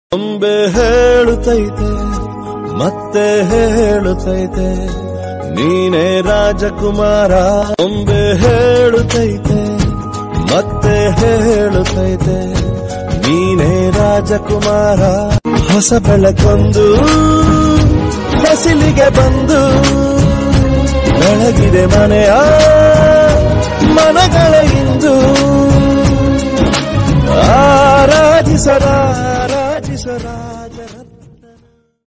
ಅಂಬೆ ಹೇಳುತ್ತೈತೆ ಮತ್ತೆ ಹೇಳುತ್ತೈತೆ ನೀನೇ ರಾಜಕುಮಾರ ಅಂಬೆ ಹೇಳುತ್ತೈತೆ ಮತ್ತೆ ಹೇಳುತ್ತೈತೆ ನೀನೇ ರಾಜಕುಮಾರ ಹೊಸ ಬೆಳಕೊಂದು ಹೊಸಿಲಿಗೆ ಬಂದು ಬೆಳಗಿದೆ ಮನೆಯ